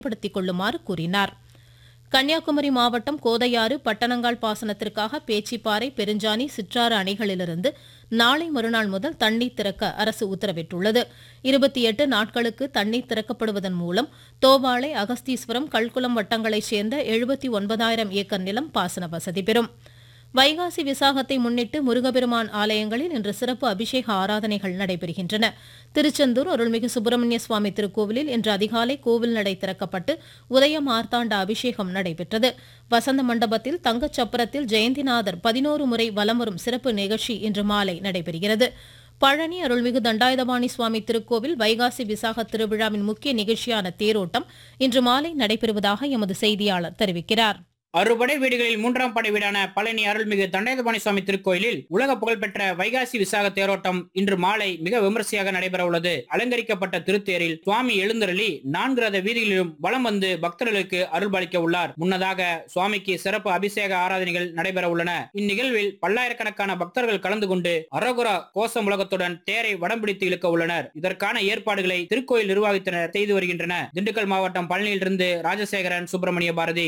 பயன்படுத்திக் கொள்ளுமாறு கூறினார் கன்னியாகுமரி மாவட்டம் கோதையாறு பட்டணங்கால் பாசனத்திற்காக பேச்சிப்பாறை பெருஞ்சாணி சிற்றாறு அணைகளிலிருந்து நாளை மறுநாள் முதல் தண்ணீர் திறக்க அரசு உத்தரவிட்டுள்ளது இருபத்தி எட்டு நாட்களுக்கு தண்ணீர் திறக்கப்படுவதன் மூலம் தோவாளை அகஸ்தீஸ்வரம் கல்குளம் வட்டங்களைச் சேர்ந்த எழுபத்தி ஒன்பதாயிரம் ஏக்கர் நிலம் பாசன வசதி பெறும் வைகாசி விசாகத்தை முன்னிட்டு முருகபெருமான் ஆலயங்களில் இன்று சிறப்பு அபிஷேக ஆராதனைகள் நடைபெறுகின்றன திருச்செந்தூர் அருள்மிகு சுப்பிரமணிய சுவாமி திருக்கோவிலில் இன்று அதிகாலை கோவில் நடை திறக்கப்பட்டு உதய மார்த்தாண்ட அபிஷேகம் நடைபெற்றது வசந்த மண்டபத்தில் தங்கச் சப்பரத்தில் ஜெயந்திநாதர் பதினோரு முறை வலம் வரும் சிறப்பு நிகழ்ச்சி இன்று மாலை நடைபெறுகிறது பழனி அருள்மிகு தண்டாயுதபாணி சுவாமி திருக்கோவில் வைகாசி விசாக திருவிழாவின் முக்கிய நிகழ்ச்சியான தேரோட்டம் இன்று மாலை நடைபெறுவதாக எமது செய்தியாளர் தெரிவிக்கிறார் அறுபடை வீடுகளில் மூன்றாம் படை வீடான பழனி அருள்மிகு தண்டாயுதபாணி சுவாமி திருக்கோயிலில் உலக புகழ்பெற்ற வைகாசி விசாக தேரோட்டம் இன்று மாலை மிக விமரிசையாக நடைபெற உள்ளது அலங்கரிக்கப்பட்ட திருத்தேரில் சுவாமி எழுந்தருளி நான்கு ரத வீதிகளிலும் வலம் வந்து பக்தர்களுக்கு அருள்பாலிக்க உள்ளார் முன்னதாக சுவாமிக்கு சிறப்பு அபிஷேக ஆராதனைகள் நடைபெற உள்ளன இந்நிகழ்வில் பல்லாயிரக்கணக்கான பக்தர்கள் கலந்து கொண்டு அரோகுரா கோஷம் உலகத்துடன் தேரை வடம் பிடித்து இழுக்க உள்ளனர் இதற்கான ஏற்பாடுகளை திருக்கோயில் நிர்வாகத்தினர் செய்து வருகின்றனர் திண்டுக்கல் மாவட்டம் பழனியிலிருந்து ராஜசேகரன் சுப்பிரமணிய பாரதி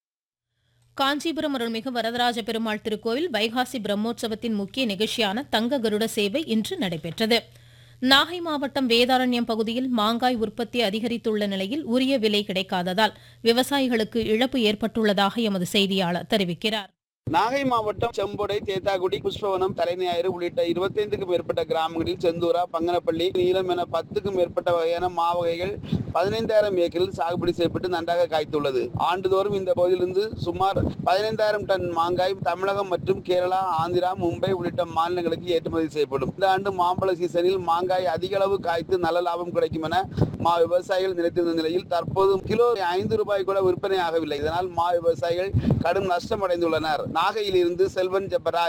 காஞ்சிபுரம் அருள்மிகு வரதராஜ பெருமாள் திருக்கோவில் வைகாசி பிரம்மோற்சவத்தின் முக்கிய நிகழ்ச்சியான தங்க கருட சேவை இன்று நடைபெற்றது நாகை மாவட்டம் வேதாரண்யம் பகுதியில் மாங்காய் உற்பத்தி அதிகரித்துள்ள நிலையில் உரிய விலை கிடைக்காததால் விவசாயிகளுக்கு இழப்பு ஏற்பட்டுள்ளதாக எமது செய்தியாளர் தெரிவிக்கிறார் நாகை மாவட்டம் செம்பொடை தேத்தாக்குடி புஷ்பவனம் தலைஞாயிறு உள்ளிட்ட இருபத்தைந்துக்கும் மேற்பட்ட கிராமங்களில் செந்தூரா பங்கனப்பள்ளி நீலம் என பத்துக்கும் மேற்பட்ட வகையான மாவகைகள் பதினைந்தாயிரம் ஏக்கரில் சாகுபடி செய்யப்பட்டு நன்றாக காய்த்துள்ளது ஆண்டுதோறும் இந்த பகுதியிலிருந்து சுமார் பதினைந்தாயிரம் டன் மாங்காய் தமிழகம் மற்றும் கேரளா ஆந்திரா மும்பை உள்ளிட்ட மாநிலங்களுக்கு ஏற்றுமதி செய்யப்படும் இந்த ஆண்டு மாம்பழ சீசனில் மாங்காய் அதிக அளவு காய்த்து நல்ல லாபம் கிடைக்கும் என மா விவசாயிகள் நினைத்திருந்த நிலையில் தற்போது கிலோ ஐந்து ரூபாய் கூட விற்பனை ஆகவில்லை இதனால் மா விவசாயிகள் கடும் நஷ்டம் அடைந்துள்ளனர் நாகையில் இருந்து செல்வன் ஜெபராஜ்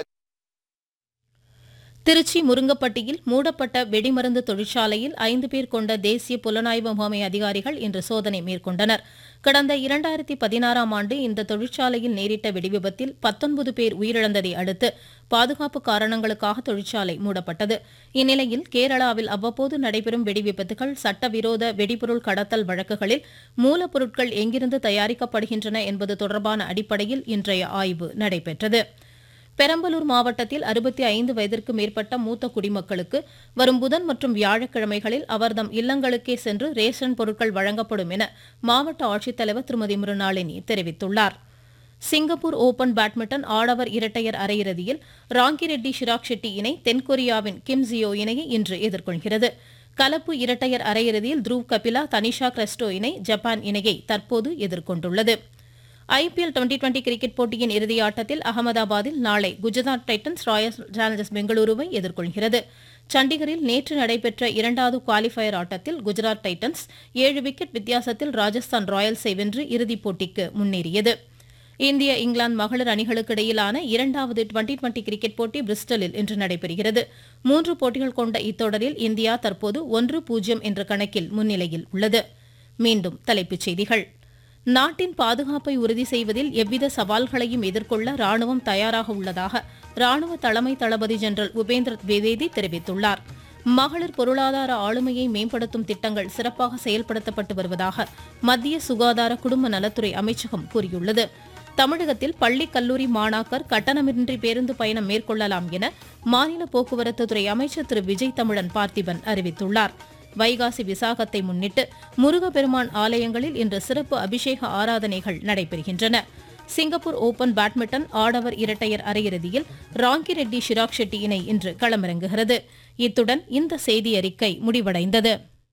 திருச்சி முருங்கப்பட்டியில் மூடப்பட்ட வெடிமருந்து தொழிற்சாலையில் ஐந்து பேர் கொண்ட தேசிய புலனாய்வு முகமை அதிகாரிகள் இன்று சோதனை மேற்கொண்டனர் கடந்த இரண்டாயிரத்தி பதினாறாம் ஆண்டு இந்த தொழிற்சாலையில் நேரிட்ட வெடிவிபத்தில் பத்தொன்பது பேர் உயிரிழந்ததை அடுத்து பாதுகாப்பு காரணங்களுக்காக தொழிற்சாலை மூடப்பட்டது இந்நிலையில் கேரளாவில் அவ்வப்போது நடைபெறும் வெடிவிபத்துகள் சட்டவிரோத வெடிபொருள் கடத்தல் வழக்குகளில் மூலப்பொருட்கள் எங்கிருந்து தயாரிக்கப்படுகின்றன என்பது தொடர்பான அடிப்படையில் இன்றைய ஆய்வு நடைபெற்றது பெரம்பலூர் மாவட்டத்தில் அறுபத்தி ஐந்து வயதிற்கு மேற்பட்ட மூத்த குடிமக்களுக்கு வரும் புதன் மற்றும் வியாழக்கிழமைகளில் அவர்தம் இல்லங்களுக்கே சென்று ரேஷன் பொருட்கள் வழங்கப்படும் என மாவட்ட ஆட்சித்தலைவர் திருமதி மிருணாளினி தெரிவித்துள்ளார் சிங்கப்பூர் ஓபன் பேட்மிண்டன் ஆடவர் இரட்டையர் அரையிறுதியில் ராங்கிரெட்டி ஷிராக் ஷெட்டி இணை தென்கொரியாவின் கிம் ஜியோ இணையை இன்று எதிர்கொள்கிறது கலப்பு இரட்டையர் அரையிறுதியில் த்ருவ் கபிலா தனிஷா கிரெஸ்டோ இணை ஜப்பான் இணையை தற்போது எதிர்கொண்டுள்ளது ஐபிஎல் டுவெண்டி டுவெண்டி கிரிக்கெட் போட்டியின் இறுதி ஆட்டத்தில் அகமதாபாத்தில் நாளை குஜராத் டைட்டன்ஸ் ராயல் சேலஞ்சர்ஸ் பெங்களூருவை எதிர்கொள்கிறது சண்டிகரில் நேற்று நடைபெற்ற இரண்டாவது குவாலிஃபயர் ஆட்டத்தில் குஜராத் டைட்டன்ஸ் ஏழு விக்கெட் வித்தியாசத்தில் ராஜஸ்தான் ராயல்ஸை வென்று இறுதிப் போட்டிக்கு முன்னேறியது இந்திய இங்கிலாந்து மகளிர் அணிகளுக்கு இடையிலான இரண்டாவது டுவெண்டி டுவெண்டி கிரிக்கெட் போட்டி பிரிஸ்டலில் இன்று நடைபெறுகிறது மூன்று போட்டிகள் கொண்ட இத்தொடரில் இந்தியா தற்போது ஒன்று பூஜ்ஜியம் என்ற கணக்கில் முன்னிலையில் உள்ளது மீண்டும் தலைப்புச் செய்திகள் நாட்டின் பாதுகாப்பை உறுதி செய்வதில் எவ்வித சவால்களையும் எதிர்கொள்ள ராணுவம் தயாராக உள்ளதாக ராணுவ தலைமை தளபதி ஜெனரல் உபேந்திர திவேதி தெரிவித்துள்ளார் மகளிர் பொருளாதார ஆளுமையை மேம்படுத்தும் திட்டங்கள் சிறப்பாக செயல்படுத்தப்பட்டு வருவதாக மத்திய சுகாதார குடும்ப நலத்துறை அமைச்சகம் கூறியுள்ளது தமிழகத்தில் பள்ளி கல்லூரி மாணாக்கர் கட்டணமின்றி பேருந்து பயணம் மேற்கொள்ளலாம் என மாநில போக்குவரத்துத்துறை அமைச்சர் திரு விஜய் தமிழன் பார்த்திபன் அறிவித்துள்ளார் வைகாசி விசாகத்தை முன்னிட்டு முருகப்பெருமான் ஆலயங்களில் இன்று சிறப்பு அபிஷேக ஆராதனைகள் நடைபெறுகின்றன சிங்கப்பூர் ஓபன் பேட்மிண்டன் ஆடவர் இரட்டையர் அரையிறுதியில் ராங்கி ரெட்டி ஷிராக் ஷெட்டி இணை இன்று களமிறங்குகிறது இத்துடன் இந்த செய்தி அறிக்கை முடிவடைந்தது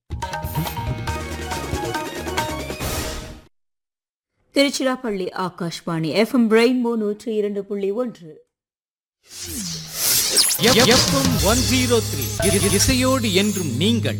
திருச்சிராப்பள்ளி ஆகாஷ்வாணி எஃப்எம் ரெயின்போ நூற்றி இரண்டு புள்ளி ஒன்று எஃப்எம் ஒன் ஜீரோ த்ரீ இசையோடு என்றும் நீங்கள்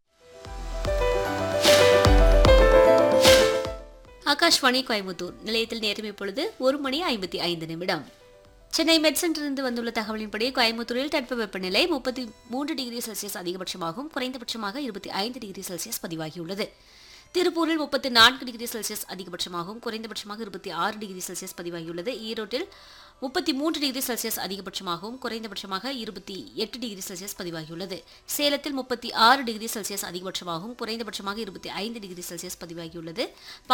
ஆகாஷ்வாணி கோயம்புத்தூர் நிலையத்தில் நேரம் இப்பொழுது ஒரு மணி ஐம்பத்தி ஐந்து நிமிடம் சென்னை மெட்சென்றிலிருந்து வந்துள்ள தகவலின்படி கோயம்புத்தூரில் தட்பவெப்பநிலை முப்பத்தி மூன்று டிகிரி செல்சியஸ் அதிகபட்சமாகவும் குறைந்தபட்சமாக இருபத்தி ஐந்து டிகிரி செல்சியஸ் பதிவாகியுள்ளது திருப்பூரில் முப்பத்தி நான்கு டிகிரி செல்சியஸ் அதிகபட்சமாகவும் குறைந்தபட்சமாக இருபத்தி ஆறு டிகிரி செல்சியஸ் பதிவாகியுள்ளது ஈரோட்டில் முப்பத்தி மூன்று டிகிரி செல்சியஸ் அதிகபட்சமாகவும் குறைந்தபட்சமாக இருபத்தி எட்டு டிகிரி செல்சியஸ் பதிவாகியுள்ளது சேலத்தில் முப்பத்தி ஆறு டிகிரி செல்சியஸ் அதிகபட்சமாகவும் குறைந்தபட்சமாக இருபத்தி ஐந்து டிகிரி செல்சியஸ் பதிவாகியுள்ளது